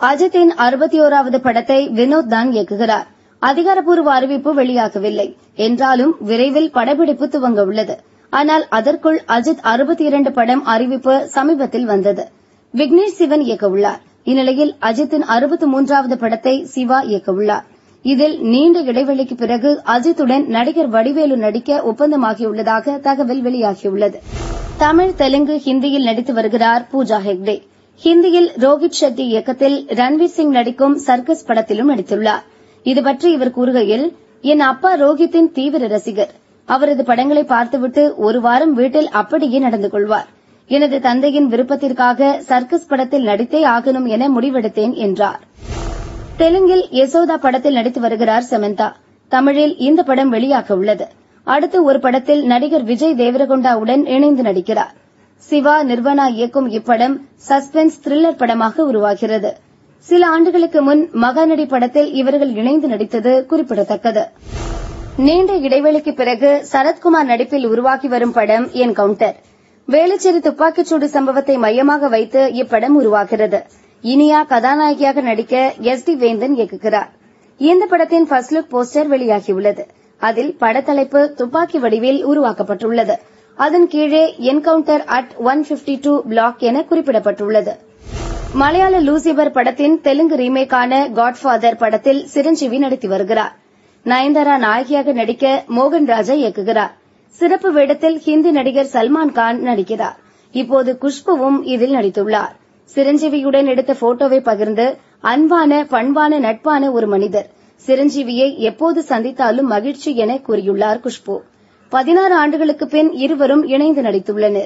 அஜித்தின் அறுபத்தி ஓராவது படத்தை வினோத் தான் இயக்குகிறார் அதிகாரப்பூர்வ அறிவிப்பு வெளியாகவில்லை என்றாலும் விரைவில் படப்பிடிப்பு துவங்க உள்ளது ஆனால் அதற்குள் அஜித் அறுபத்தி இரண்டு படம் அறிவிப்பு சமீபத்தில் வந்தது விக்னேஷ் சிவன் இயக்க உள்ளார் இந்நிலையில் அஜித்தின் அறுபத்தி மூன்றாவது படத்தை சிவா இயக்க உள்ளார் இதில் நீண்ட இடைவெளிக்கு பிறகு அஜித்துடன் நடிகர் வடிவேலு நடிக்க ஒப்பந்தமாகியுள்ளதாக தகவல் வெளியாகியுள்ளது தமிழ் தெலுங்கு ஹிந்தியில் நடித்து வருகிறார் பூஜா ஹெக்டே ஹிந்தியில் ரோஹித் ஷெட்டி இயக்கத்தில் ரன்வீர் சிங் நடிக்கும் சர்க்கஸ் படத்திலும் நடித்துள்ளார் இதுபற்றி இவர் கூறுகையில் என் அப்பா ரோஹித்தின் தீவிர ரசிகர் அவரது படங்களை பார்த்துவிட்டு ஒரு வாரம் வீட்டில் அப்படியே நடந்து கொள்வார் எனது தந்தையின் விருப்பத்திற்காக சர்க்கஸ் படத்தில் நடித்தே ஆகணும் என முடிவெடுத்தேன் என்றார் தெலுங்கில் யசோதா படத்தில் நடித்து வருகிறார் சமந்தா தமிழில் இந்த படம் வெளியாக உள்ளது அடுத்து ஒரு படத்தில் நடிகர் விஜய் தேவரகொண்டாவுடன் இணைந்து நடிக்கிறார் சிவா நிர்வனா இயக்கும் இப்படம் சஸ்பென்ஸ் த்ரில்லர் படமாக உருவாகிறது சில ஆண்டுகளுக்கு முன் மகாநடி படத்தில் இவர்கள் இணைந்து நடித்தது குறிப்பிடத்தக்கது நீண்ட இடைவெளிக்கு பிறகு சரத்குமார் நடிப்பில் உருவாகி வரும் படம் என்கவுண்டர் வேளச்சேரி துப்பாக்கிச்சூடு சம்பவத்தை மையமாக வைத்து இப்படம் உருவாகிறது இனியா கதாநாயகியாக நடிக்க எஸ் டி வேந்தன் இயக்குகிறார் இந்த படத்தின் ஃபர்ஸ்ட் லுக் போஸ்டர் வெளியாகியுள்ளது அதில் படத்தலைப்பு துப்பாக்கி வடிவில் உருவாக்கப்பட்டுள்ளது அதன் கீழே encounter at one fifty two block என குறிப்பிடப்பட்டுள்ளது மலையாள லூசிபர் படத்தின் தெலுங்கு ரீமேக்கான காட்ஃபாதர் படத்தில் சிரஞ்சீவி நடித்து வருகிறார் நயன்தாரா நாயகியாக நடிக்க மோகன் ராஜா இயக்குகிறார் சிறப்பு வேடத்தில் ஹிந்தி நடிகர் சல்மான் கான் நடிக்கிறார் இப்போது குஷ்புவும் இதில் நடித்துள்ளார் சிரஞ்சீவியுடன் எடுத்த போட்டோவை பகிர்ந்து அன்பான பண்பான நட்பான ஒரு மனிதர் சிரஞ்சீவியை எப்போது சந்தித்தாலும் மகிழ்ச்சி என கூறியுள்ளார் குஷ்பு பதினாறு ஆண்டுகளுக்கு பின் இருவரும் இணைந்து நடித்துள்ளனர்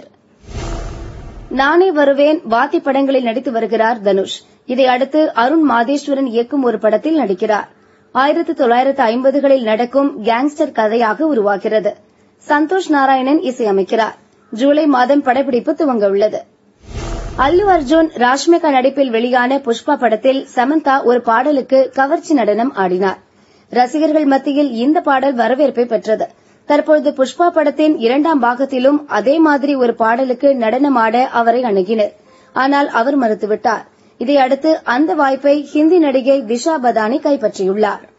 நானே வருவேன் வாத்தி படங்களில் நடித்து வருகிறார் தனுஷ் இதை அடுத்து அருண் மாதேஸ்வரன் இயக்கும் ஒரு படத்தில் நடிக்கிறார் ஆயிரத்து தொள்ளாயிரத்து ஐம்பதுகளில் நடக்கும் கேங்ஸ்டர் கதையாக உருவாகிறது சந்தோஷ் நாராயணன் இசையமைக்கிறார் ஜூலை மாதம் படப்பிடிப்பு துவங்க உள்ளது அல்லு அர்ஜுன் ராஷ்மிகா நடிப்பில் வெளியான புஷ்பா படத்தில் சமந்தா ஒரு பாடலுக்கு கவர்ச்சி நடனம் ஆடினார் ரசிகர்கள் மத்தியில் இந்த பாடல் வரவேற்பை பெற்றது தற்பொழுது புஷ்பா படத்தின் இரண்டாம் பாகத்திலும் அதே மாதிரி ஒரு பாடலுக்கு நடனமாட அவரை அணுகினர் ஆனால் அவர் மறுத்துவிட்டார் இதையடுத்து அந்த வாய்ப்பை ஹிந்தி நடிகை திஷா பதானி கைப்பற்றியுள்ளாா்